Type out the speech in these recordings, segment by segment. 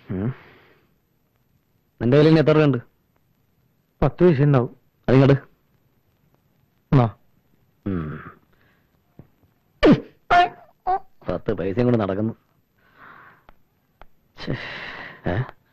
നിന്റെ കയ്യിൽ ഇനി എത്ര രൂപയുണ്ട് പത്ത് പൈസ ഉണ്ടാവും അതിങ്ങട് എന്നാ പത്ത് പൈസയും കൊണ്ട് നടക്കുന്നു ഛെ, ഏ?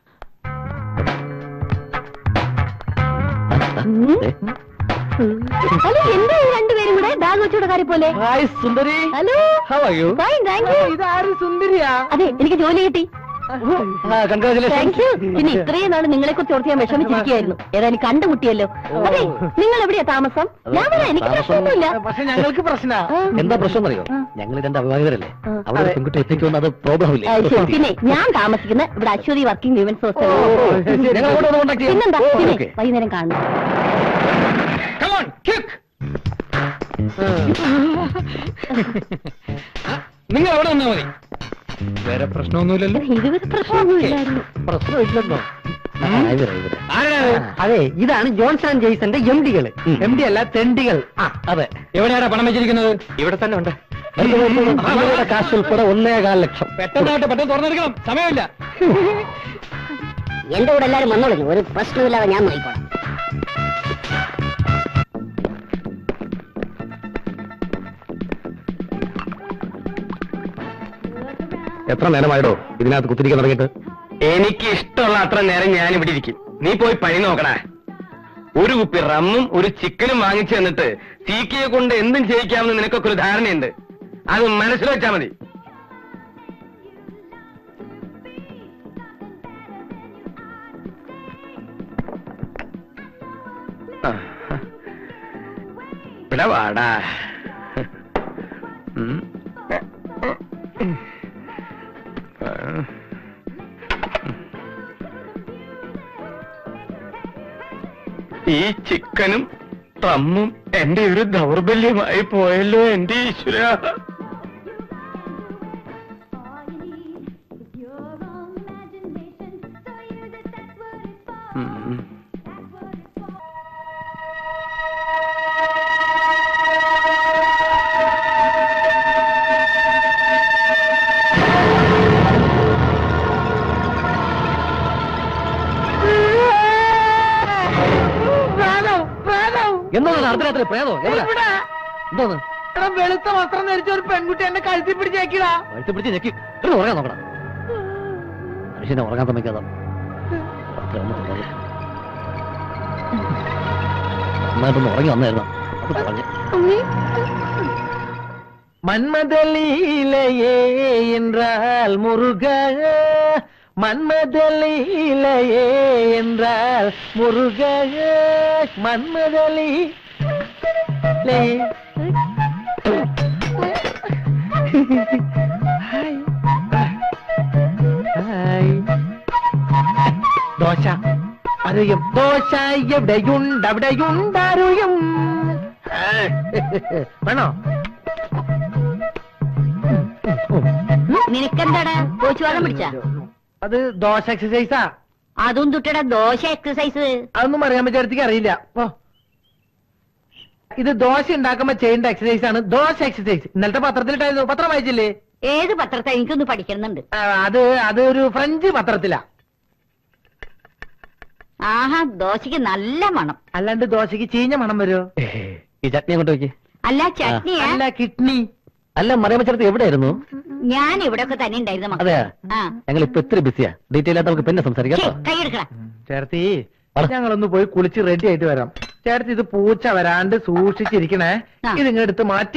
ഏ? ഹലോ എന്താ ഈ രണ്ടുപേരും കൂടെ ബാഗ് വെച്ചുകൊടുക്കാരെ പോലെ ഹായ് സുന്ദരി hello How are you? Fine thank you ഇതാര് സുന്ദരിയാ അതെ എനിക്ക് ജോലി കിട്ടി ആ, താങ്ക് congratulations. യു പിന്നെ ഇത്രയും നാൾ നിങ്ങളെ കുറിച്ച് ഓർത്ത് ഞാൻ വിഷമിച്ചിരിക്കുകയായിരുന്നു ഏതായാലും കണ്ടുമുട്ടിയല്ലോ അതെ നിങ്ങൾ എവിടെയാ താമസം ഞാൻ വരാം എനിക്ക് താമസം- പ്രശ്നമൊന്നുമില്ല പക്ഷെ ഞങ്ങൾക്ക് പ്രശ്ന ആ. എന്താ പ്രശ്നം അറിയോ ഞങ്ങൾ രണ്ട് അഭിഭാഷകരല്ലേ ആ. അവിടെ ഒരു അതെ. പെൺകുട്ടി എത്തിക്കുമെന്ന് അത് പ്രോബ്ലം ഇല്ലേ ആ, ശരി. പിന്നെ ഞാൻ താമസിക്കുന്ന ഇവിടെ അശ്വതി വർക്കിംഗ് വിമൻസ് ഓ, ഹോസ്റ്റൽ ശരി. ഞങ്ങൾ അങ്ങോട്ട് വന്ന് contact ചെയ്യാം. പിന്നെന്താ ഓ, പിന്നെ okay. വൈകുന്നേരം കാണുന്നു നിങ്ങൾ അവിടെ വന്നാ മതി വേറെ പ്രശ്നമൊന്നുമില്ലല്ലോ ഇതുവരെ പ്രശ്നമൊന്നുമില്ലായിരുന്നു പ്രശ്നമില്ലെന്നോ ആ, ഇവരാ, ഇവരാ. അതെ ഇതാണ് ജോൺസൺ ആൻഡ് ജെയ്സന്റെ എം ഡികള് ഉം. എം ഡി അല്ല തെണ്ടികൾ ആ അതെ എവിടെയാണ് പണം വെച്ചിരിക്കുന്നത് ഇവിടെ തന്നെ ഉണ്ട് ഇവരുടെ കാശ് ഉൾപ്പെടെ ഒന്നേകാൽ ലക്ഷം പെട്ടെന്നായിട്ട് പെട്ടെന്ന് തുറന്നെടുക്കണം സമയമില്ല എന്റെ കൂടെ എല്ലാരും വന്നോളൂ ഒരു പ്രശ്നമില്ലാതെ ഞാൻ നോക്കിക്കോളാം എത്ര നേരമായിടോ ഇതിനകത്ത് കുത്തിരിക്കാൻ തുടങ്ങിയിട്ട് എനിക്ക് ഇഷ്ടമുള്ള അത്ര നേരം ഞാൻ ഇവിടെ ഇരിക്കും നീ പോയി പണി നോക്കണേ ഒരു കുപ്പി റമ്മും ഒരു ചിക്കനും വാങ്ങിച്ചു തന്നിട്ട് സീക്കയെ കൊണ്ട് എന്തും ചെയ്യിക്കാമെന്ന് നിനക്കൊക്കെ ഒരു ധാരണയുണ്ട് അത് മനസ്സിൽ വെച്ചാ മതി ആ. ഇവിടെ വാടാ ഉം. ആ. ഈ ചിക്കനും റമ്മും എന്റെ ഒരു ദൗർബല്യമായി പോയല്ലോ എന്റെ ഈശ്വര എന്തോന്ന് അർദ്ധരാത്രി പ്രേതോ എവിടാ? എന്തോന്ന് വെളുത്ത വസ്ത്രം ധരിച്ച ഒരു പെൺകുട്ടി എന്നെ കഴുത്തി പിടിച്ചേക്കിടാ വഴുത്തി പിടിച്ച് ഞെക്കി കിടന്ന് ഉറങ്ങാൻ നോക്കണം മനുഷ്യനെ ഉറങ്ങാൻ സമ്മതിക്കാതെ രാത്രി ഒന്ന് തുടങ്ങി. നന്നായിട്ടൊന്ന് ഉറങ്ങി വന്നായിരുന്നു അത് പറഞ്ഞു மன்மதலீலையே என்றால் முருக மன்மதலீலையே என்றால் முருக மன்மதலி ദോശ അറിയും ദോശ എവിടെയുണ്ട് അവിടെയുണ്ടറിയും വേണോ നിനക്കെന്താടാ കോച്ചു വെള്ളം പിടിച്ച അത് ദോശ എക്സസൈസാ അതും തുട്ടട ദോശ എക്സസൈസ് അതൊന്നും അറിയാൻ പറ്റാർക്ക് അറിയില്ല ഓ ഇത് ദോശ ഉണ്ടാക്കുമ്പോ ചെയ്യേണ്ട എക്സസൈസ് ആണ് ദോശ എക്സസൈസ് ഇന്നലത്തെ പത്രത്തിലിട്ടായിരുന്നു പത്രം വായിച്ചില്ലേ ഏത് പത്രത്തെ എനിക്കൊന്ന് പഠിക്കണമെന്നുണ്ട് ആ, അത് അത് ഒരു ഫ്രഞ്ച് പത്രത്തിലാ ആഹാ ദോശക്ക് നല്ല മണം അല്ലാണ്ട് ദോശക്ക് ചീഞ്ഞ മണം വരുമോ ഈ ചട്നി അങ്ങോട്ട് വെക്ക് അല്ല ചട്നിയാ അല്ല കിഡ്നി അല്ല മറിയമ്മച്ചേർത്ത് എവിടെയായിരുന്നു ഞാൻ ഇവിടെ ഒക്കെ തന്നെ ഉണ്ടായിരുന്നു മക്കളെ അതെയാ ആ ഞങ്ങൾ ഇപ്പൊ ഇത്തിരി ബിസിയാ ഡീറ്റെയിൽ ആയിട്ട് നമുക്ക് പിന്നെ സംസാരിക്കാം ഛേ, കേട്ടോ? കൈയെടുക്കടാ ചേർത്തി പറ. ഞങ്ങളൊന്ന് പോയി കുളിച്ച് റെഡി ആയിട്ട് വരാം ചേർത്തി ഇത് പൂച്ച വരാണ്ട് സൂക്ഷിച്ചിരിക്കണേ ആ. ഇതിങ്ങ് എടുത്ത് മാറ്റി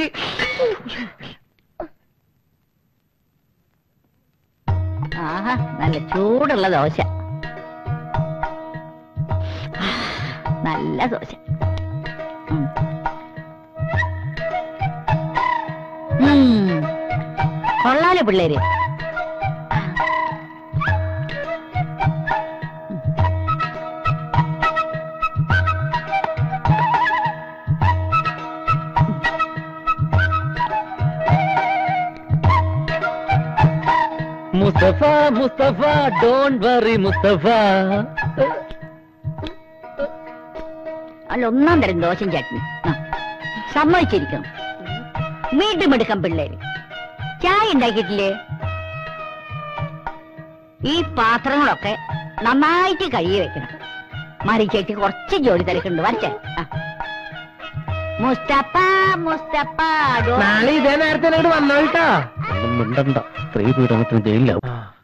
ആഹാ നല്ല ചൂടുള്ള ദോശ ആ, നല്ല ദോശ ഉം. ഉം. കൊള്ളാലോ പിള്ളേര് മുസ്തഫ മുസ്തഫ ഡോണ്ട് വറി മുസ്തഫ അല്ല ഒന്നാം തരം ദോശയും ചട്നി ആ, സമ്മതിച്ചിരിക്കണം വീണ്ടും എടുക്കാം പിള്ളേര് ചായ ഉണ്ടാക്കിയിട്ടില്ലേ ഈ പാത്രങ്ങളൊക്കെ നന്നായിട്ട് കഴുകി വെക്കണം മറി ചേച്ചി കുറച്ച് ജോലി തിരക്കുണ്ട് വരച്ചേ ആ. മുസ്തഫ മുസ്തഫ ഡോ- നാളെ ഇതേ നേരത്തെ ഇങ്ങോട്ട് വന്നോട്ടാ ഒന്നും മിണ്ടണ്ട സ്ത്രീ പീഡനത്തിന് ജയിലിലാവും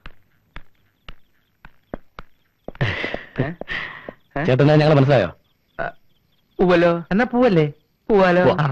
ചേട്ടനെ ഞങ്ങളെ മനസ്സിലായോ ഉവലോ എന്നാ പൂവല്ലേ പോവാലോ ആ.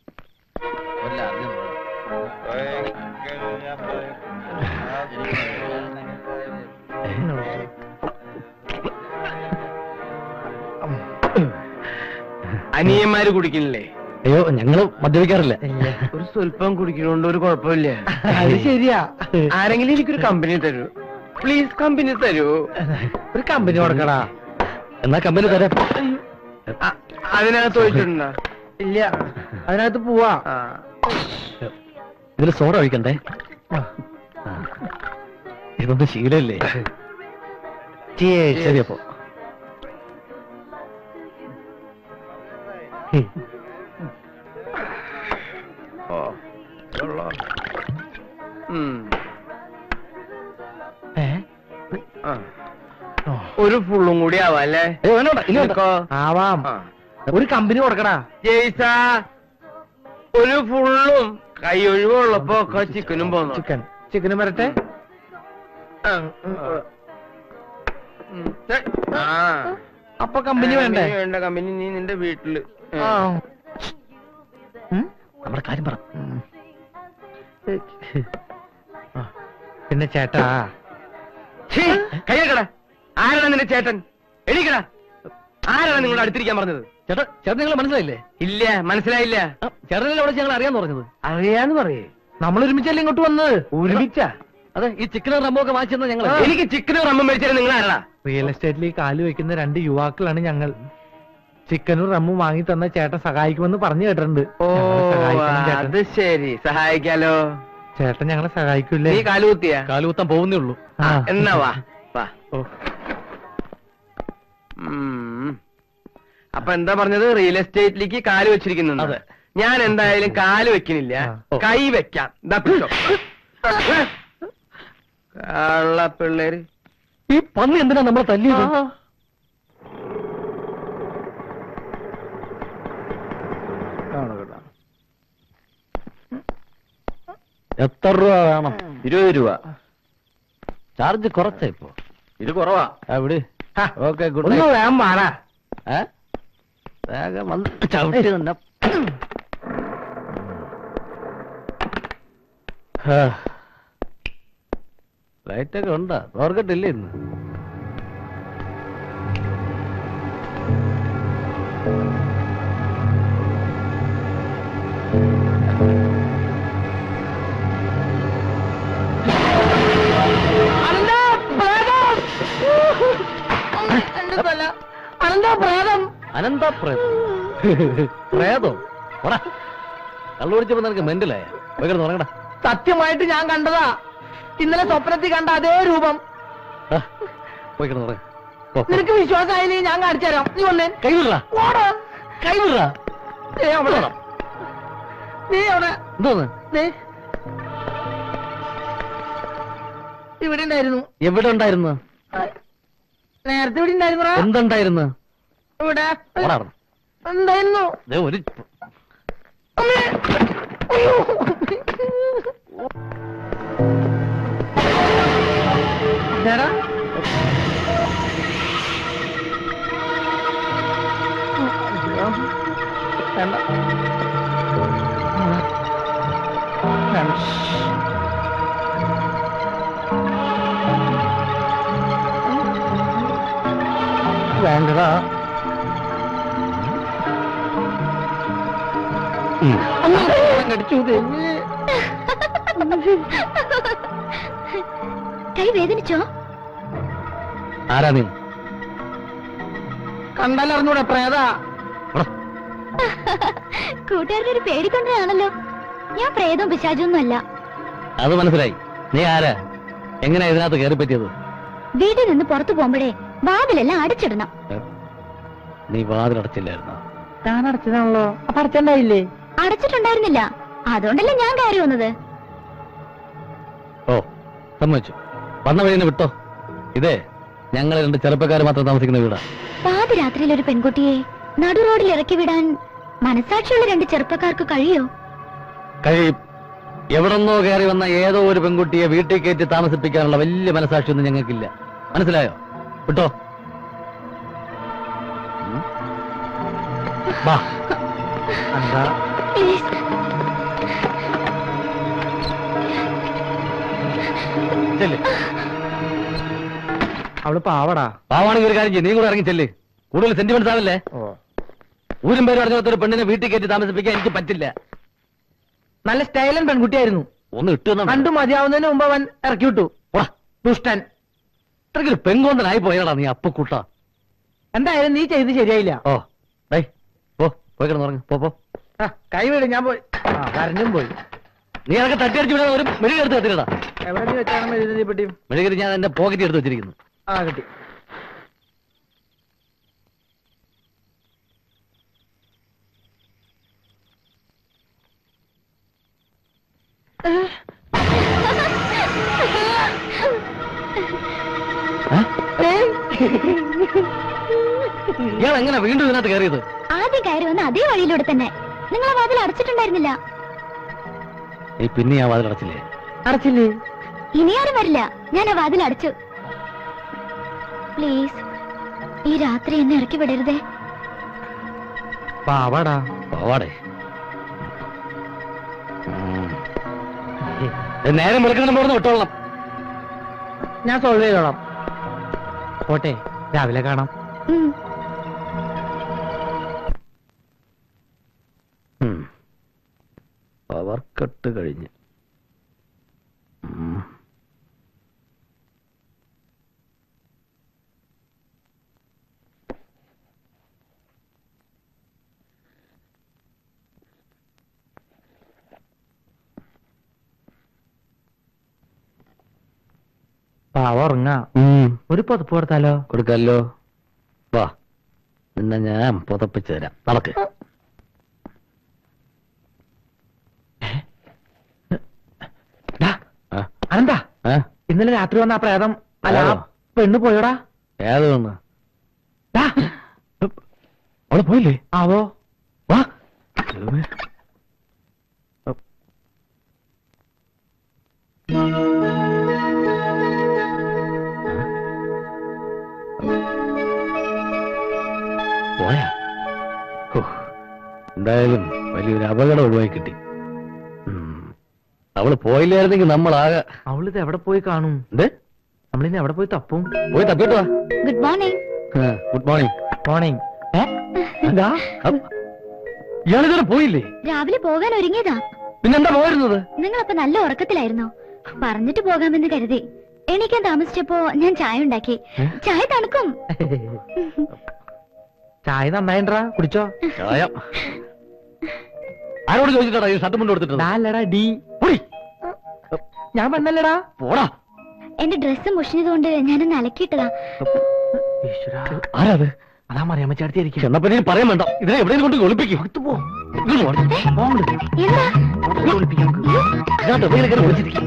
അനിയന്മാര് കുടിക്കുന്നില്ലേ അയ്യോ ഞങ്ങള് മദ്യപിക്കാറില്ല ഇല്ല. ഒരു സ്വല്പം കുടിക്കണോണ്ട് ഒരു കുഴപ്പമില്ല അത് ശരിയാ ആരെങ്കിലും എനിക്കൊരു കമ്പനി തരൂ പ്ലീസ് കമ്പനി തരൂ ഒരു കമ്പനി കൊടുക്കടാ എന്നാ കമ്പനി തരാം അ- അതിനകത്ത് ചോദിച്ചിട്ടുണ്ടോ ഇല്ല അതിനകത്ത് പോവാ ആ ഇതിൽ സോഡ ഒഴിക്കണ്ടേ ആ. ആ. ഇതൊന്നും ശീലല്ലേ Cheers. ശരി അപ്പോ ഓ കൊള്ളാം. ഉം. ഏ? ആ. ഓ. ഒരു ഫുള്ളും കൂടി ആവാം അല്ലേ അയ്യോ വേണ്ട ഇനി വേണ്ട നിനക്കോ? ആവാം ആ. ഒരു കമ്പനി കൊടുക്കടാ ജയ്സ ഒരു ഫുള്ളും കൈ ഒഴിവുള്ളപ്പോ ഒക്കെ ചിക്കനും പോന്നു ചിക്കൻ ചിക്കനും വരട്ടെ ആ. ഉം. ഏ, ആ. അപ്പൊ കമ്പനി വേണ്ടേ കമ്പനി വേണ്ട കമ്പനി നീ നിന്റെ വീട്ടില് ആ. ഉം? നമ്മുടെ കാര്യം പറ ഉം. ആ. പിന്നെ ചേട്ടാ ഛീ, കയ്യെടുക്കടാ ആരാണ് നിന്റെ ചേട്ടൻ എണീക്കടാ ആരാണ് നിങ്ങളോട് അടുത്തിരിക്കാൻ പറഞ്ഞത് ചേട്ടാ ചേട്ടൻ ഞങ്ങളെ മനസ്സിലായില്ലേ ഇല്ല മനസ്സിലായില്ല ആ, ചേട്ടനല്ലേ അവിടെ ഞങ്ങൾ അറിയാന്ന് പറഞ്ഞത് അറിയാന്ന് പറയേ നമ്മൾ ഒരുമിച്ചല്ലേ ഇങ്ങോട്ട് വന്നത് ഒരുമിച്ച അതെ ഈ ചിക്കനും റമ്മോ ഒക്കെ വാങ്ങിച്ചെന്ന ഞങ്ങൾ എനിക്ക് ചിക്കനും റമ്മും മേടിച്ചാൽ നിങ്ങൾ ആരാ റിയൽ എസ്റ്റേറ്റിൽ ഈ കാല് വെക്കുന്ന രണ്ട് യുവാക്കളാണ് ഞങ്ങൾ ചിക്കനും റമ്മും വാങ്ങി തന്ന ചേട്ടൻ സഹായിക്കുമെന്ന് പറഞ്ഞു കേട്ടിട്ടുണ്ട് ഓ ഞങ്ങളെ സഹായിക്കണം ചേട്ടൻ അത് ശരി സഹായിക്കാലോ ചേട്ടൻ ഞങ്ങളെ സഹായിക്കൂലേ നീ കാലുകുത്തിയ കാലുകുത്താൻ പോകുന്നേ ഉള്ളൂ ആ. എന്നാ വാ വാ ഓ. ഉം. അപ്പൊ എന്താ പറഞ്ഞത് റിയൽ എസ്റ്റേറ്റിലേക്ക് കാല് വെച്ചിരിക്കുന്നു അതെ. ഞാൻ എന്തായാലും കാല് വെക്കണില്ല ആ. ഓ. കൈ വെക്കാം ദാ പിടിച്ചോ. കള്ള പിള്ളേര് ഈ പന്നി എന്തിനാ നമ്മളെ തല്ലിയത് എത്ര രൂപ വേണം ഇരുപത് രൂപ ചാർജ് കുറച്ചാ ഇപ്പൊ ഇത് കുറവാ അവിടെ ആ. ഓക്കെ ഗുഡ് ഒന്ന് വേഗം മാറാ ഏ വേഗം വന്ന് ചവിട്ടി തന്നെ ലൈറ്റൊക്കെ ഉണ്ടാ ഓർക്കട്ടില്ലേ ഇന്ന് അനന്ത പ്രേതം പോടാ കള്ളുപിടിച്ചപ്പോ നിനക്ക് മെന്റലായ പോയി കിടന്ന് ഉറങ്ങടാ സത്യമായിട്ട് ഞാൻ കണ്ടതാ ഇന്നലെ സ്വപ്നത്തിൽ കണ്ട അതേ രൂപം ആ, പോയി കിടന്ന് ഉറങ്ങ പോ, പോ. നിനക്ക് വിശ്വാസമായില്ലേ ഞാൻ കാണിച്ചു തരാം നീ വന്നേ കൈ വിടറാ ഓടാ കൈ വിടറാ നീ അവിടെ നീ അവിടെ എന്തോന്ന് ദേ. ഇവിടെ ഉണ്ടായിരുന്നു എവിടെ ഉണ്ടായിരുന്നു നേരത്തെ ഇവിടെ ഉണ്ടായിരുന്നു എന്തുണ്ടായിരുന്നു ഇവിടെ പോടാ ഉണ്ടായിരുന്നു ദേ ഒരു അമ്മേ. അയ്യോ. ഇതാടാ. വേണ്ട. വേണ്ട. വേണ്ടടാ ഉം. കടിച്ചു തെങ്ങ് കൈ വേദനിച്ചോ ആരാ നീ കണ്ടാലറിഞ്ഞൂടെ പ്രേതാ പോടാ. കൂട്ടുകാരുടെ ഒരു പേടിക്കൊണ്ടതാണല്ലോ ഞാൻ പ്രേതവും പിശാചൊന്നും അല്ല അത് മനസ്സിലായി നീ ആരാ എങ്ങനെയാ ഇതിനകത്ത് കയറി പറ്റിയത് വീട്ടിൽ നിന്ന് പുറത്തു പോകുമ്പോഴേ വാതിലെല്ലാം അടച്ചിടണം ഏ? നീ വാതിലടച്ചില്ലായിരുന്നോ ഞാൻ അടച്ചതാണല്ലോ അപ്പൊ അടച്ചണ്ടായില്ലേ അടച്ചിട്ടുണ്ടായിരുന്നില്ല അതുകൊണ്ടല്ലേ ഞാൻ കയറി വന്നത് ഓ സമ്മതിച്ചു വന്ന വഴി തന്നെ വിട്ടോ ഇതേ ഞങ്ങൾ രണ്ട് ചെറുപ്പക്കാർ മാത്രം താമസിക്കുന്ന വീടാ പാതിരാത്രിയിൽ ഒരു പെൺകുട്ടിയെ നടു റോഡിൽ ഇറക്കി വിടാൻ മനസാക്ഷിയുള്ള രണ്ട് ചെറുപ്പക്കാർക്ക് കഴിയോ കഴിയും എവിടെന്നോ കയറി വന്ന ഏതോ ഒരു പെൺകുട്ടിയെ വീട്ടിൽ കയറ്റി താമസിപ്പിക്കാനുള്ള വലിയ മനസാക്ഷിയൊന്നും ഞങ്ങൾക്കില്ല മനസ്സിലായോ വിട്ടോ ഉം. വാ എന്താ പ്ലീസ് ചെല്ല് അവള് പാവടാ പാവാണെങ്കിൽ ഒരു കാര്യം ചെയ്യ് നീ കൂടെ ഇറങ്ങി ചെല്ല് കൂടുതൽ സെന്റിമെന്റ്സ് ആവല്ലേ ഓ ഊരും പേര് പറഞ്ഞ ഒരു പെണ്ണിനെ വീട്ടിൽ കയറ്റി താമസിപ്പിക്കാൻ എനിക്ക് പറ്റില്ല നല്ല സ്റ്റൈലൻ പെൺകുട്ടിയായിരുന്നു ഒന്ന് ഇട്ടു കണ്ടു മതിയാവുന്നതിന് മുമ്പ് അവൻ ഇറക്കി വിട്ടു ദുഷ്ടൻ ഇത്രയ്ക്ക് പെങ്കോന്തനായി പോയടാ നീ അപ്പക്കൂട്ട എന്തായാലും നീ ചെയ്ത് ശരിയായില്ല ഓ ഡേ ഓ പോയി കിടന്നുറങ്ങ് പോ പോ ആ, കൈ വീട് ഞാൻ പോയി ആ കരഞ്ഞും പോയി നീ അതൊക്കെ തട്ടിയടിച്ച് വിടാൻ ഒരു മെഴുകി എടുത്ത് കത്തിരടാ എവിടെ നീ വെച്ചാണ് എഴുതി പെട്ടി മെഴുകി ഞാൻ എന്റെ പോക്കറ്റ് എടുത്ത് വെച്ചിരിക്കുന്നു ആ കിട്ടി ഇയാൾ എങ്ങനെ വീണ്ടും ഇതിനകത്ത് കയറിയത് ആദ്യം കയറി വന്ന അതേ വഴിയിലൂടെ തന്നെ നിങ്ങളെ വാതിൽ അടച്ചിട്ടുണ്ടായിരുന്നില്ല നീ പിന്നെ ആ വാതിലടച്ചില്ലേ അടച്ചില്ലേ ഇനി ആരും വരില്ല ഞാൻ ആ വാതിൽ അടച്ചു പ്ലീസ് ഈ രാത്രി എന്നെ ഇറക്കി വിടരുതേ പാവാടാ പോവാടേ ഉം. ഏ, നേരം വെളുക്കണം പോർന്ന് വിട്ടോളണം ഞാൻ സോൾവ് ചെയ്തോളാം പോട്ടെ രാവിലെ കാണാം ഉം. പവർ കട്ട് കഴിഞ്ഞ് ഉം. പാവ ഉറങ്ങാം ഉം. ഒരു പുതപ്പ് കൊടുത്താലോ കൊടുക്കല്ലോ വാ നിന്നെ ഞാൻ പുതപ്പിച്ചു തരാം നടക്ക് ഡാ, ആ, അനന്താ ആ, ഇന്നലെ രാത്രി വന്ന ആ പ്രേതം അല്ല ആ ആരോ? പെണ്ണ് പോയോടാ ഏത് പെണ്ണ് ഡാ, അവള് പോയില്ലേ ആവോ വാ പോയാ ഹോ, എന്തായാലും വലിയൊരു അപകടം ഒഴിവായി കിട്ടി ഉം. അവള് പോയില്ലായിരുന്നെങ്കിൽ നമ്മളാകെ അവളിത് എവിടെ പോയി കാണും എന്ത് നമ്മളിന്ന് എവിടെ പോയി തപ്പും പോയി തപ്പിട്ട് വാ good morning good morning morning എന്താ ഇയാളിതുവരെ പോയില്ലേ രാവിലെ പോകാൻ ഒരുങ്ങിയതാ പിന്നെന്താ പോയിരുന്നത് നിങ്ങളപ്പോ നല്ല ഉറക്കത്തിലായിരുന്നോ പറഞ്ഞിട്ട് പോകാമെന്ന് കരുതി എണീക്കാൻ താമസിച്ചപ്പോ ഞാൻ ചായ ഉണ്ടാക്കി ചായ തണുക്കും ചായ നന്നായിട്ടാ കുടിച്ചോ ചായ ആരോട് ചോദിച്ചിട്ടാ ഈ ഷർട്ട് മുണ്ട് കൊടുത്തിട്ട് ഡാല്ലടാ ഡി ഞാൻ പെണ്ണല്ലടാ പോടാ എന്റെ ഡ്രസ്സ് മുഷിഞ്ഞതുകൊണ്ട് ഞാനൊന്ന് അലക്കിയിട്ടതാ ഈശ്വരാ ആരാത് അതാ മറിയാമ്മ ചേർത്തിയായിരിക്കും ചെന്നപ്പോ നീ പറയാൻ വേണ്ട ഇതിനെ എവിടെയും കൊണ്ട് ഒളിപ്പിക്കും പോ ഇങ്ങോട്ട് വാ. എന്താ ഇതിനകത്ത് എവിടെയെങ്കിലും കയറി ഒളിച്ചിരിക്കും.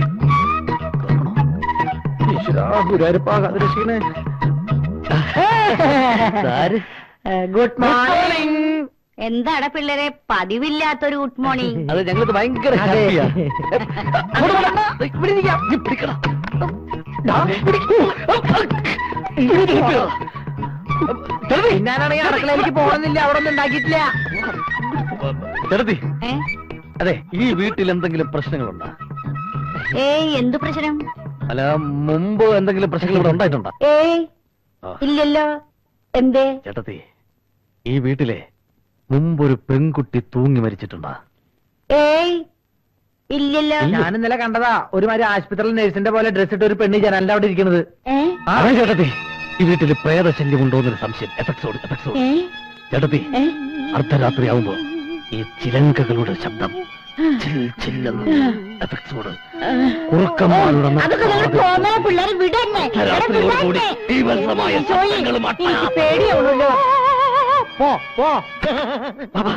ഇതാര്? ഗുഡ് മോർണിംഗ് എന്താടാ പിള്ളേരെ പതിവില്ലാത്തൊരു ഗുഡ് മോർണിംഗ് അത് ഞങ്ങൾക്ക് ഭയങ്കര അതെ. ഹാപ്പിയാ. അങ്ങോട്ട് വേണ്ട. ഇവിടെ ഇരിക്കാം. നീ പിടിക്കടാ. ദാ, പിടിക്കൂ. പിടിക്ക് പിടിക്കടാ. ചെറുതി. ഞാനാണെങ്കിൽ അടുക്കളയിലേക്ക് പോകണമെന്നില്ല അവിടെ ഒന്നും ഉണ്ടാക്കിയിട്ടില്ല ചെറുതി. ഏ അതെ ഈ വീട്ടിൽ എന്തെങ്കിലും പ്രശ്നങ്ങളുണ്ടോ ഏയ് എന്തു പ്രശ്നം അല്ല മുമ്പ് എന്തെങ്കിലും പ്രശ്നങ്ങൾ ഇവിടെ ഉണ്ടായിട്ടുണ്ടോ ഏയ് ആ. ഇല്ലല്ലോ എന്തേ ചേട്ടത്തി ഈ വീട്ടിലെ മുമ്പൊരു പെൺകുട്ടി തൂങ്ങി മരിച്ചിട്ടുണ്ടോ ഏയ് ഇല്ലല്ലോ ഞാൻ ഇന്നലെ കണ്ടതാ ഒരുമാതിരി ആശുപത്രിയിൽ നഴ്സിന്റെ പോലെ ഡ്രസ് ഇട്ട് ഒരു പെണ്ണ് ജനലിന്റെ അവിടെ ഇരിക്കുന്നത് ഏ അതെ ചേട്ടത്തി ഈ വീട്ടിൽ പ്രേതശല്യം ഉണ്ടോ എന്നൊരു സംശയം എഫക്ട്സോട് എഫക്ട്സോട് ഏ ചേട്ടത്തി ഏ അർദ്ധരാത്രി ആവുമ്പോ ഈ ചിലങ്കകളുടെ ശബ്ദം ചിൽ ചില്ലെന്ന് എഫക്ട്സോട് കുറുക്കന്മാരുടെ അതൊക്കെ നിങ്ങൾ പോന്ന പിള്ളേരെ വിടന്നെ എടാ, രാത്രിയോട് കൂടി വിടന്നെ. തീവ്രമായ ഈശോയെ, ശബ്ദങ്ങളും എനിക്ക് പേടിയാവുന്നല്ലോ പോ പോ ബാബാ.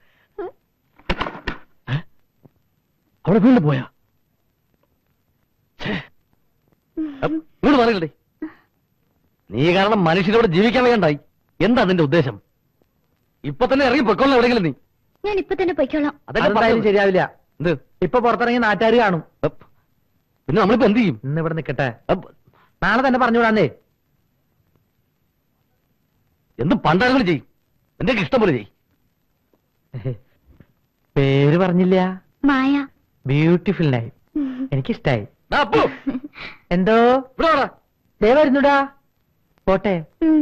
ഏ? അവിടെ വീണ്ടും പോയാ ഛേ. അപ്പ് ഇങ്ങോട്ട് മാറിയില്ലേ നീ കാരണം മനുഷ്യരോട് ജീവിക്കാൻ വേണ്ടായി എന്താ നിന്റെ ഉദ്ദേശം ഇപ്പൊ തന്നെ ഇറങ്ങി പൊയ്ക്കൊള്ളാം എവിടെയെങ്കിലും നീ ഞാൻ ഇപ്പൊ തന്നെ പൊയ്ക്കോളാം അതല്ലേ അതെന്തായാലും പറഞ്ഞത്. ശരിയാവില്ല എന്ത് ഇപ്പൊ പുറത്തിറങ്ങി നാട്ടുകാർ കാണും അപ്പ്. പിന്നെ നമ്മളിപ്പോ എന്ത് ചെയ്യും ഇന്ന് ഇവിടെ നിക്കട്ടെ അപ്പ്. നാളെ തന്നെ പറഞ്ഞുവിടാന്നേ എന്ത് പണ്ടാളുകൾ ചെയ്യും എന്റെ ഇഷ്ടം പോലെ ചെയ്യും പേര് പറഞ്ഞില്ല മായ ബ്യൂട്ടിഫുൾ നൈ എനിക്കിഷ്ടായി അപ്പു എന്തോ ഇവിടെ വാടാ. ദേ വരുന്നുടാ പോട്ടെ ഉം.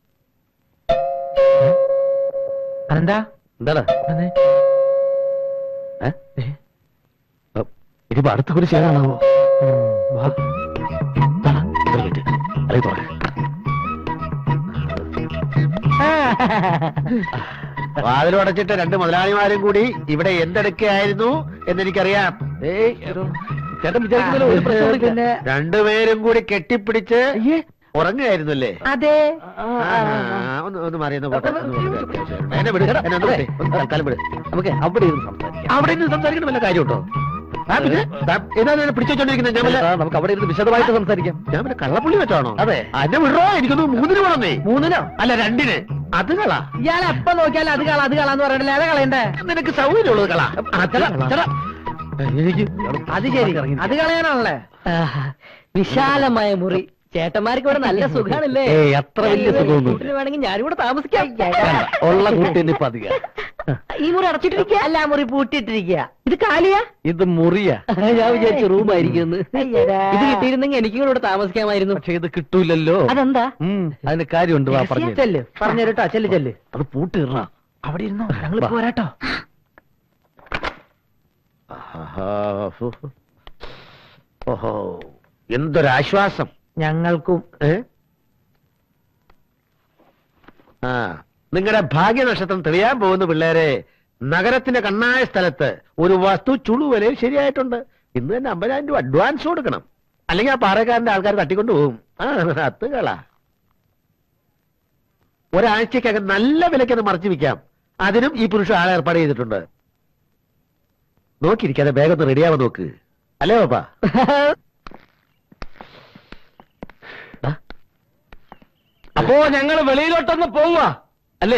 അതെന്താ എന്താടാ വന്നേ. ഏ? അപ്പ്. ഇതിപ്പോ അടുത്ത കുറി ചെയ്യാനാണാവോ ഉം, വാ. അല്ലെങ്കിൽ തുറക്ക് വാതിലും അടച്ചിട്ട് രണ്ട് മുതലാളിമാരും കൂടി ഇവിടെ എന്തെടുക്കുകയായിരുന്നു എന്നെനിക്കറിയാം ഏയ് ചേട്ടൻ വിചാരിക്കുന്നല്ലോ ഒരു പ്രശ്നവും ഇല്ല. പിന്നെ രണ്ടുപേരും കൂടി കെട്ടിപ്പിടിച്ച് ഉറങ്ങുകയായിരുന്നു അല്ലേ അതെ ഒന്ന് ഒന്ന് മാറിയെന്ന് പോട്ടെ ഒന്ന് പോട്ടെ. എന്നെ വിട് ചേട്ടാ, എന്നെ ഒന്ന് അതെ, വിട്ടേ. ഒന്ന് തൽക്കാലം വിട് നമുക്ക് അവിടെ ഇരുന്ന് സംസാരിക്കാം അവിടെ നിന്ന് സംസാരിക്കണം വല്ല കാര്യം കേട്ടോ ഏതാണ് പിടിച്ചോണ്ടിരിക്കുന്നത് ഞാൻ വല്ല ചേട്ടാ, നമുക്ക് അവിടെ ഇരുന്ന് വിശദമായിട്ട് സംസാരിക്കാം ഞാൻ വല്ല കള്ളപ്പുള്ളി വെച്ചാണോ അതെ. എന്നെ വിടറോ എനിക്കൊന്ന് മൂന്നിന് വേണമെന്നേ മൂന്നിനോ അല്ല രണ്ടിന് അത് കളാ ഇയാൾ എപ്പ നോക്കിയാലും അത് കള അത് കളാന്ന് പറയണ്ടല്ലേ അതെ കളയണ്ടേ നിനക്ക് സൗകര്യമുള്ളത് കളാ അത് ചേട്ടാ, കളാ. ചേട്ടാ. എനിക്ക് അത് ശരി അത് കളയാനാണല്ലേ വിശാലമായ മുറി ചേട്ടന്മാർക്ക് ഇവിടെ നല്ല സുഖാണല്ലേ ഏയ് അത്ര വലിയ സുഖമൊന്നുമില്ല കൂട്ടിന് വേണമെങ്കിൽ ഞാനിവിടെ താമസിക്കാം വേണ്ട, ഉള്ള കൂട്ടിന് ഇപ്പൊ അധികം ഈ മുറി അടച്ചിട്ടിരിക്കുക അല്ല മുറി പൂട്ടിയിട്ടിരിക്കുക ഇത് കാലിയാ ഇത് മുറിയാ ഞാൻ വിചാരിച്ചു റൂം ആയിരിക്കും അയ്യടാ. ഇത് കിട്ടിയിരുന്നെങ്കിൽ എനിക്കും ഇവിടെ താമസിക്കാമായിരുന്നു പക്ഷെ ഇത് കിട്ടൂലല്ലോ അതെന്താ ഉം, അതിന് കാര്യമുണ്ട് വാ പറഞ്ഞു ചെല്ല് പറഞ്ഞു കേട്ടോ ചെല്ല് ചെല്ല് അത് പൂട്ടിടണ അവിടെ ഇരുന്നോ ഞങ്ങൾ വാ. പോരാട്ടോ ആഹാ, ഫു. ഓഹോ എന്തൊരാശ്വാസം ഞങ്ങൾക്കും ഏ ആ നിങ്ങളുടെ ഭാഗ്യനക്ഷത്രം തെളിയാൻ പോകുന്ന പിള്ളേരെ നഗരത്തിന്റെ കണ്ണായ സ്ഥലത്ത് ഒരു വസ്തു ചുളുവലയിൽ ശരിയായിട്ടുണ്ട് ഇന്ന് തന്നെ അമ്പതിനായിരം രൂപ അഡ്വാൻസ് കൊടുക്കണം അല്ലെങ്കിൽ ആ പാറക്കാരന്റെ ആൾക്കാർ തട്ടിക്കൊണ്ട് പോകും ആ അത് കള ഒരാഴ്ചക്കകം നല്ല വിലയ്ക്ക് അത് മറച്ചു വിൽക്കാം അതിനും ഈ പുരുഷൻ ആളെ ഏർപ്പാട് ചെയ്തിട്ടുണ്ട് നോക്കിയിരിക്കാതെ വേഗം ഒന്ന് റെഡിയാവാൻ നോക്ക് അല്ലേ പാപ്പാ അപ്പോ ഞങ്ങൾ വെളിയിലോട്ടൊന്ന് പോവുക അല്ലേ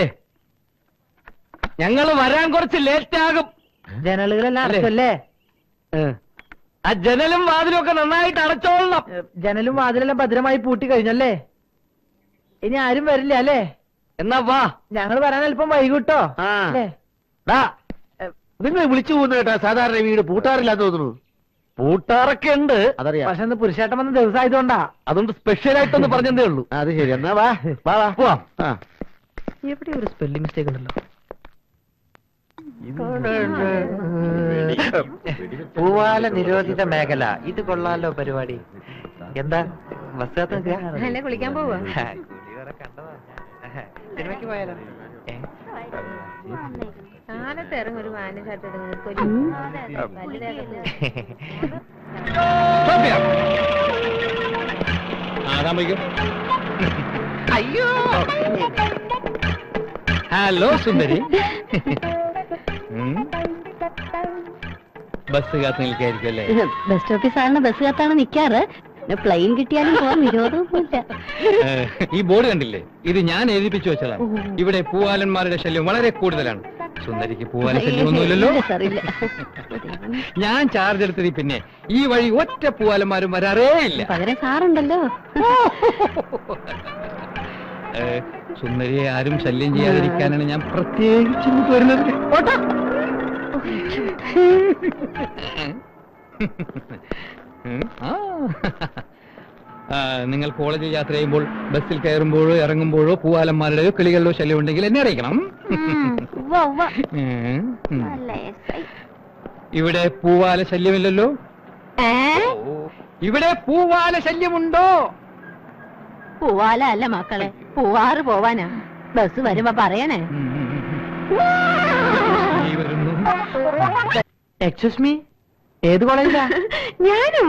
ഞങ്ങൾ വരാൻ കുറച്ച് ലേറ്റ് ആകും ജനലുകളെല്ലാം അല്ലേ? അടച്ചല്ലേ ഏ. ആ ജനലും വാതിലും ഒക്കെ നന്നായിട്ട് അടച്ചോളണം ഏ, ജനലും വാതിലെല്ലാം ഭദ്രമായി പൂട്ടി കഴിഞ്ഞല്ലേ ഇനി ആരും വരില്ല അല്ലേ എന്നാ വാ ഞങ്ങൾ വരാൻ അല്പം വൈകിട്ടോ ആ. അല്ലേ ഡാ, നിങ്ങൾ വിളിച്ചു പോകുന്ന കേട്ടാ സാധാരണ വീട് പൂട്ടാറില്ലാന്ന് തോന്നുന്നു പൂട്ടാറൊക്കെ ഉണ്ട് അതറിയാം പക്ഷെ ഇന്ന് പുരുഷേട്ടൻ വന്ന ദിവസം ആയതുകൊണ്ടാ അതുകൊണ്ട് സ്പെഷ്യൽ ആയിട്ടൊന്ന് പറഞ്ഞതേ ഉള്ളൂ അത് ശരി എന്നാ വാ വാ വാ പോവാം ആ. എവിടെ ഒരു സ്പെല്ലിംഗ് മിസ്റ്റേക്ക് ഉണ്ടല്ലോ പൂവാല നിരോധിത മേഖല ഇത് കൊള്ളാലോ പരിപാടി എന്താ ബസ് അല്ല കുളിക്കാൻ പോവാ സിനിമയ്ക്ക് പോയാലോ ഏ? കാലത്ത് ഇറങ്ങും ഒരു വാന ഷർട്ട് അയ്യോ ഹലോ സുന്ദരി ബസ് കാത്ത് നിൽക്കായിരിക്കും അല്ലേ ബസ് സ്റ്റോപ്പിൽ സാറിന് ബസ് കാത്താണ് നിൽക്കാറ് പിന്നെ പ്ലെയിൻ കിട്ടിയാലും പോകാൻ വിരോധമൊന്നുമില്ല ഈ ബോർഡ് കണ്ടില്ലേ ഇത് ഞാൻ എഴുതിപ്പിച്ചു വെച്ചതാണ് ഇവിടെ പൂവാലന്മാരുടെ ശല്യം വളരെ കൂടുതലാണ് സുന്ദരിക്ക് പൂവാല ശല്യമൊന്നുമില്ലല്ലോ ഇല്ല സാർ ഇല്ല ഞാൻ ചാർജ് എടുത്തതി പിന്നെ ഈ വഴി ഒറ്റ പൂവാലന്മാരും വരാറേ ഇല്ല പകരം സാറുണ്ടല്ലോ ഏ, സുന്ദരിയെ ആരും ശല്യം ചെയ്യാതിരിക്കാനാണ് ഞാൻ പ്രത്യേകിച്ച് ഇങ്ങോട്ട് വരുന്നത് ഓട്ടോ. ഉം, ആ. ആ, നിങ്ങൾ കോളേജിൽ യാത്ര ചെയ്യുമ്പോൾ ബസ്സിൽ കയറുമ്പോഴോ ഇറങ്ങുമ്പോഴോ പൂവാലന്മാരുടെയോ കിളികളുടെയോ ശല്യം ഉണ്ടെങ്കിൽ എന്നെ അറിയിക്കണം ഉവ്വ, ഉവ്വ. ഉം, ഉം. നല്ല രസായി. ഇവിടെ പൂവാല ശല്യമില്ലല്ലോ ഏ ഇവിടെ പൂവാല ശല്യമുണ്ടോ പൂവാല അല്ല മക്കളെ പൂവാറ് പോവാനാ ബസ് വരുമ്പോ പറയണേ ഉം, ഉം, ഉം. ഈ വരുന്നു എക്സ്ക്യൂസ് മീ ഏത് കോളേജിലാ ഞാനോ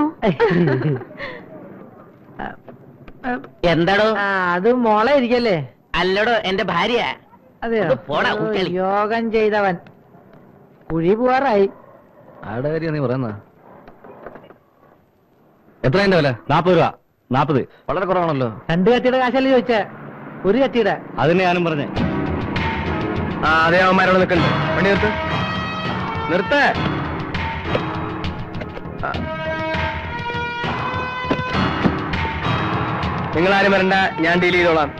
എന്താടോ ആ അത് മോളെ ഇരിക്കല്ലേ അല്ലടോ എന്റെ ഭാര്യ അതെയോ ഒന്ന് പോടാ, ഓ, കുട്ടികളി. യോഗം ചെയ്തവൻ കുഴി പോവാറായി ആരുടെ കാര്യം നീ പറയുന്ന എത്ര എന്റെ വില നാപ്പത് രൂപ നാപ്പത് വളരെ കുറവാണല്ലോ രണ്ട് കത്തിയുടെ കാശല്ലേ ചോദിച്ചേ ഒരു കത്തിയുടെ അതിനെ ഞാനും പറഞ്ഞേ ആ അതേ അവന്മാരോട് നിൽക്കണ്ട് വണ്ടി നിർത്ത് നിർത്ത് ആ. നിങ്ങളാരും വരണ്ട ഞാൻ ഡീൽ ചെയ്തോളാം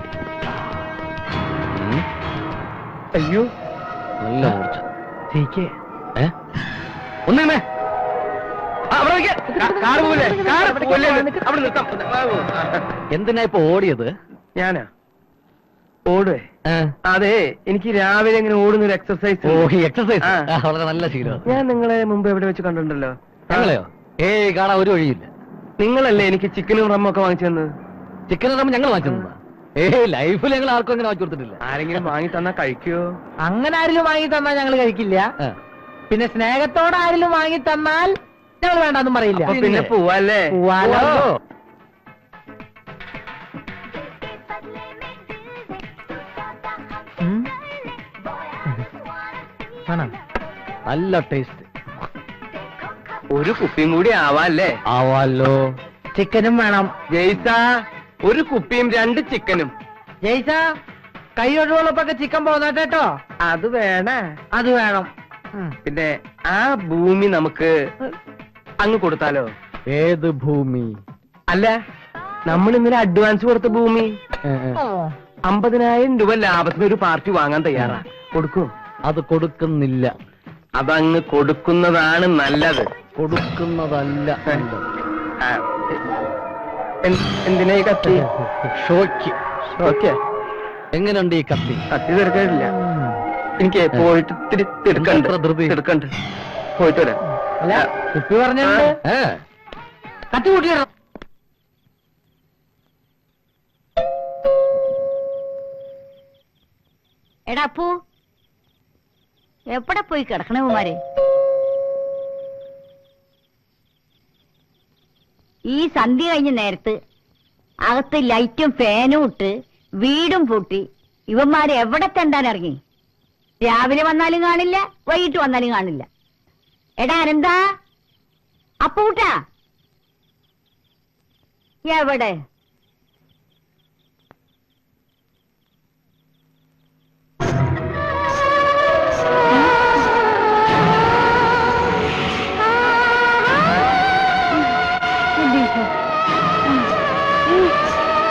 അയ്യോ നല്ല മൂർച്ച സീക്ക് ഏ ഒന്നേ അവിടെ നിൽക്ക്. കാ- കാറ് പോവില്ലേ? കാറ് പോവില്ലേ? അവിടെ നിർത്താം എന്തിനാ ഇപ്പൊ ഓടിയത് ഞാനാ ഓടുവേ ഏ? അതെ എനിക്ക് രാവിലെ ഇങ്ങനെ ഓടുന്ന ഒരു എക്സർസൈസ് ഓ ഈ എക്സസൈസ് ആ. വളരെ നല്ല ശീലമാണ് ഞാൻ നിങ്ങളെ മുമ്പ് എവിടെ വെച്ച് കണ്ടിട്ടുണ്ടല്ലോ ഞങ്ങളെയോ ഏയ് കാണാൻ ഒരു വഴിയില്ല നിങ്ങളല്ലേ എനിക്ക് ചിക്കനും റമ്മും ഒക്കെ വാങ്ങിച്ചു തന്നത് ചിക്കൻ റമ്മ ഞങ്ങൾ വാങ്ങിച്ചതാ ഏയ് ലൈഫിൽ ഞങ്ങൾ ആർക്കും അങ്ങനെ വാങ്ങിച്ചു കൊടുത്തിട്ടില്ല ആരെങ്കിലും വാങ്ങി തന്നാ കഴിക്കോ അങ്ങനെ ആരെങ്കിലും വാങ്ങി തന്നാൽ ഞങ്ങൾ കഴിക്കില്ല ആ. പിന്നെ സ്നേഹത്തോടെ ആരെങ്കിലും വാങ്ങി തന്നാൽ ഞങ്ങൾ വേണ്ടെന്നും പറയില്ല അപ്പൊ പിന്നെ പോവാല്ലേ പോവാലോ ഉം. വേണം. നല്ല ടേസ്റ്റ് ഒരു കുപ്പിയും കൂടി ആവാല്ലേ ആവാലോ ചിക്കനും വേണം ജയ്സ ഒരു കുപ്പിയും രണ്ട് ചിക്കനും ജയ്സ കൈ ഒഴിവുള്ളപ്പൊക്കെ ചിക്കൻ പോന്നോട്ടെ കേട്ടോ അത് വേണ അത് വേണം ഉം. പിന്നെ ആ ഭൂമി നമുക്ക് അങ്ങ് കൊടുത്താലോ ഏത് ഭൂമി അല്ല നമ്മൾ ഇന്നലെ അഡ്വാൻസ് കൊടുത്ത ഭൂമി ഏ, ഏ. അമ്പതിനായിരം രൂപ ലാഭത്തിന് ഒരു പാർട്ടി വാങ്ങാൻ തയ്യാറാ കൊടുക്കും അത് കൊടുക്കുന്നില്ല അതങ്ങ് കൊടുക്കുന്നതാണ് നല്ലത് കൊടുക്കുന്നതല്ല നല്ലത്. ആ, എൻ- എന്തിനാ ഈ കത്തി ഷോയ്ക്ക് ഓക്കെ എങ്ങനെയുണ്ട് ഈ കത്തി കത്തി തീർക്കാനില്ല എനിക്ക് പോയിട്ട് ഇത്തിരി തിടുക്കണ്ട് എത്ര ധൃതി? തിടുക്കണ്ട് പോയിട്ട് വരാം അല്ല കുപ്പി പറഞ്ഞിട്ടുണ്ട് ഏ കത്തി കൂട്ടിയിടണം എടാ അപ്പു എവിടെ പോയി കിടക്കണേ ഉമാര് ഈ സന്ധ്യ കഴിഞ്ഞ നേരത്ത് അകത്ത് ലൈറ്റും ഫാനും ഇട്ട് വീടും പൂട്ടി ഇവന്മാര് എവിടെ തെണ്ടാൻ ഇറങ്ങി രാവിലെ വന്നാലും കാണില്ല വൈകിട്ട് വന്നാലും കാണില്ല എടാ അനന്താ അപ്പൂട്ടാ എവിടെ എന്റെ ഈശോ. ഉം. ഉം.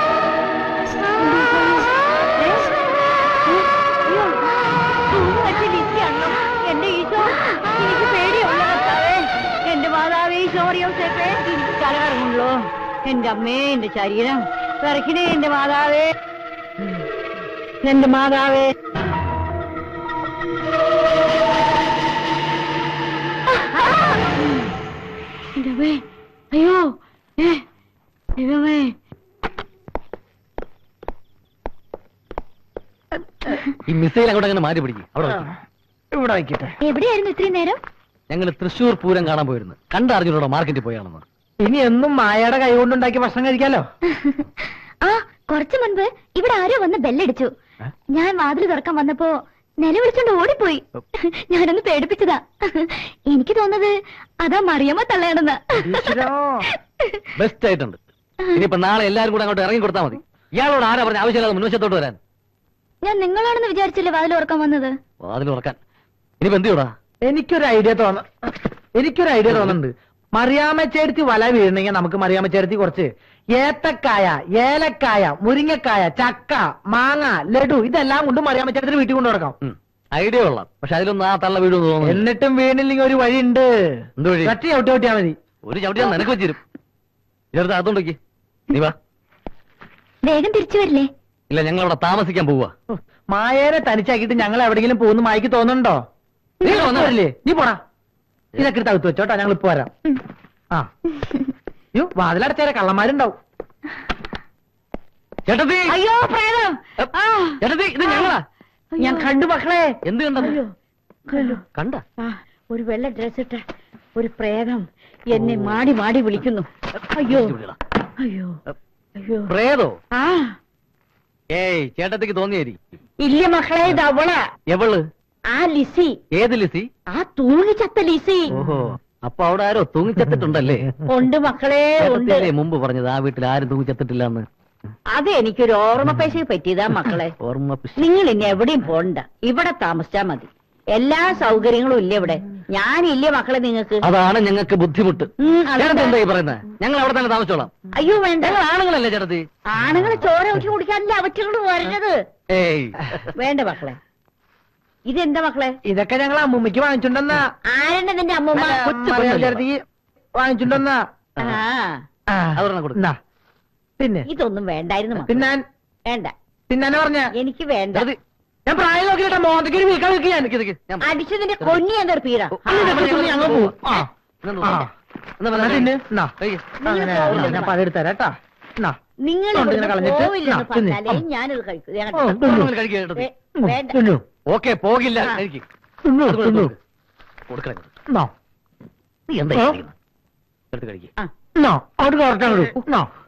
ഏ? ഉം. അയ്യോ. തൂങ്ങി വെച്ച ലിസിയാണല്ലോ. എന്റെ ഈശോ എനിക്ക് പേടിയുള്ള കർത്താവേ എന്റെ മാതാവേ ഈശോറിയോസേപ്പേ എനിക്ക് കലകറങ്ങുള്ളൂ എന്റെ അമ്മേ എന്റെ ശരീരം വിറക്കണേ എന്റെ മാതാവേ എന്റെ മാതാവേ എന്റെ അമ്മേ അയ്യോ ഏ ദൈവമേ ഈ മിസൈൽ അങ്ങോട്ട് അങ്ങനെ മാറ്റി പിടിക്കും അവിടെ വെക്ക്. ഇവിടെ വയ്ക്കട്ടെ എവിടെയായിരുന്നു ഇത്രയും നേരം ഞങ്ങൾ തൃശ്ശൂർ പൂരം കാണാൻ പോയിരുന്നു കണ്ടറിഞ്ഞൂടെ മാർക്കറ്റിൽ പോയാണെന്ന് ഇനി എന്നും മായയുടെ കൈ കൊണ്ടുണ്ടാക്കി ഭക്ഷണം കഴിക്കാലോ ആ കുറച്ചു മുൻപ് ഇവിടെ ആരോ വന്ന് ബെല്ലടിച്ചു ഞാൻ വാതിൽ തുറക്കാൻ വന്നപ്പോ നിലവിളിച്ചോണ്ട് ഓടിപ്പോയി ഞാനൊന്ന് പേടിപ്പിച്ചതാ എനിക്ക് തോന്നുന്നത് അതാ മറിയമ്മ തള്ളയാണെന്ന് ഈശ്വരാ. ബെസ്റ്റ് ആയിട്ടുണ്ട് ഇനിയിപ്പോ നാളെ എല്ലാരും കൂടെ അങ്ങോട്ട് ഇറങ്ങി കൊടുത്താൽ മതി ഇയാളോട് ആരാ പറഞ്ഞ ആവശ്യമില്ലാതെ മുൻവശത്തോട്ട് വരാൻ ഞാൻ നിങ്ങളാണെന്ന് വിചാരിച്ചില്ലേ വാതിൽ ഉറക്കാൻ വന്നത് അതിൽ ഉറക്കാൻ ഇനിയിപ്പോ എന്ത് ചെയ്യൂടാ എനിക്കൊരു ഐഡിയ തോന്ന എനിക്കൊരു ഐഡിയ തോന്നുന്നുണ്ട് മറിയാമ്മ ചേർത്തി വല വീഴണമെങ്കിൽ നമുക്ക് മറിയാമ്മ ചേർത്തി കുറച്ച് ഏത്തക്കായ ഏലക്കായ മുരിങ്ങക്കായ ചക്ക മാങ്ങ ലഡു ഇതെല്ലാം കൊണ്ട് മറിയാമ്മ ചേർത്തി വീട്ടിൽ കൊണ്ടു നടക്കാം ഐഡിയ കൊള്ളാം പക്ഷെ അതിലൊന്നും ആ തള്ള വീട് തോന്നുന്നു എന്നിട്ടും വീണില്ലെങ്കിൽ ഒരു വഴിയുണ്ട് എന്ത് വഴി കട്ടി ചവിട്ടി ചവിട്ടിയാ മതി ഒരു ചവിട്ടിയാ നിനക്ക് വെച്ചിരും ഇതെടുത്ത് അതുകൊണ്ടൊക്കെ നീ വാ വേഗം തിരിച്ചു വരില്ലേ ഇല്ല ഞങ്ങൾ അവിടെ താമസിക്കാൻ പോവാ ഉഹ്, മായേനെ തനിച്ചാക്കിയിട്ട് ഞങ്ങൾ എവിടെങ്കിലും പോകുന്ന മായ്ക്ക് തോന്നുന്നുണ്ടോ നീ നീ വന്നോ? വരില്ലേ നീ പോടാ ഇതൊക്കെ എടുത്ത് അകത്ത് വെച്ചോട്ടാ ഞങ്ങൾ ഇപ്പൊ വരാം ഉം. ആ യോ വാതിലടച്ചേരെ കള്ളന്മാരുണ്ടാവും ചേട്ടത്തി അയ്യോ പ്രേതം ആ ചേട്ടത്തി ഇത് ഞങ്ങളാ ഞാൻ കണ്ടു മക്കളെ എന്ത് കണ്ടത് കണ്ടു കണ്ട ആ ഒരു വെള്ള ഡ്രസ് ഇട്ട ഒരു പ്രേതം എന്നെ മാടി മാടി വിളിക്കുന്നു അയ്യോ അയ്യോ അയ്യോ പ്രേതോ ആ ഏയ് ചേട്ടത്തിക്ക് തോന്നിയായിരിക്കും ഇല്ല മക്കളെ ഇത് അവളാ എവള് ആ ലിസി ഏത് ലിസി ആ തൂങ്ങി ചത്ത ലിസി ഓഹോ അപ്പൊ അവിടെ ആരോ തൂങ്ങിച്ചത്തിട്ടുണ്ടല്ലേ ഉണ്ട് മക്കളെ ഉണ്ട് ചേട്ടത്തിയല്ലേ മുമ്പ് പറഞ്ഞത് ആ വീട്ടിൽ ആരും തൂങ്ങിച്ചത്തിട്ടില്ല എന്ന് അത് എനിക്കൊരു ഓർമ്മ പൈസ പറ്റിയതാ മക്കളെ ഓർമ്മ പിശ- നിങ്ങൾ ഇനി എവിടെയും പോണ്ട ഇവിടെ താമസിച്ചാ മതി എല്ലാ സൗകര്യങ്ങളും ഇല്ല ഇവിടെ ഞാനില്ലേ മക്കളെ നിങ്ങൾക്ക് അതാണ് ഞങ്ങൾക്ക് ബുദ്ധിമുട്ട് ഉം, അതെന്താ? ചേട്ടത്തി എന്താ ഈ പറയുന്നത് ഞങ്ങൾ അവിടെ തന്നെ താമസിച്ചോളാം അയ്യോ വേണ്ട ഞങ്ങൾ ആണുങ്ങളല്ലേ ചേട്ടത്തി ആണുങ്ങൾ ചോര ഊറ്റി കുടിക്കാനല്ല അവറ്റകൾ വരുന്നത് ഏയ് വേണ്ട മക്കളെ ഇതെന്താ മക്കളെ ഇതൊക്കെ ഞങ്ങൾ അമ്മൂമ്മയ്ക്ക് വാങ്ങിച്ചുണ്ടെന്ന ആരുടെ നിന്റെ അമ്മൂമ്മ കൊച്ചു പെണ്ണല്ലേ? ചേർത്തി വാങ്ങിച്ചുണ്ടെന്ന ആ അതൊരെണ്ണം കൊടുക്ക്. പിന്നെ ഇതൊന്നും വേണ്ടായിരുന്നു മക്കളെ. തിന്നാൻ വേണ്ട തിന്നാനെ പറഞ്ഞ എനിക്ക് വേണ്ട ചേട്ടത്തി, ഞാൻ പ്രായം നോക്കിയിട്ടാ മോന്തയ്ക്ക് ഒരു വീക്കാൻ വെക്കാൻ നിക്ക് നിക്ക്. ഞാൻ- അടിച്ചതിന്റെ കൊന്നി എന്താ പീട ഞങ്ങൾ പോവും ആ ഇതൊന്ന് ആ. നോക്ക്. എന്നാ എന്നാ പറഞ്ഞേ? തിന്ന് എന്നാ കഴിക്ക്. അങ്ങനെ ഞാൻ പഴം എടുത്തരാം കേട്ടാ എന്നാ നിങ്ങൾ തൊണ്ട് ഇങ്ങനെ കളഞ്ഞിട്ട് പോവില്ലെന്ന് ആ, തിന്ന്. പറഞ്ഞാലേ ഞാനിത് കഴിക്കൂ ഞാൻ ഓ, തിന്നു. ഒരെണ്ണം കഴിക്ക് ചേട്ടത്തി. വേ- വേണ്ട തിന്നു ഓക്കെ പോകില്ല ആ. കഴിക്ക്. തിന്നു അത് കൊടുക്ക്, തിന്നു കൊടുക്ക്. കൊടുക്കണേ കൊടുക്ക്. എന്നാ നീ എന്താ ഈ ആ. ചെയ്യുന്നത്? എടുത്ത് കഴിക്ക് ആ എന്നാ അവിടെ കറക്റ്റ് അങ്ങോട്ട് എന്നാ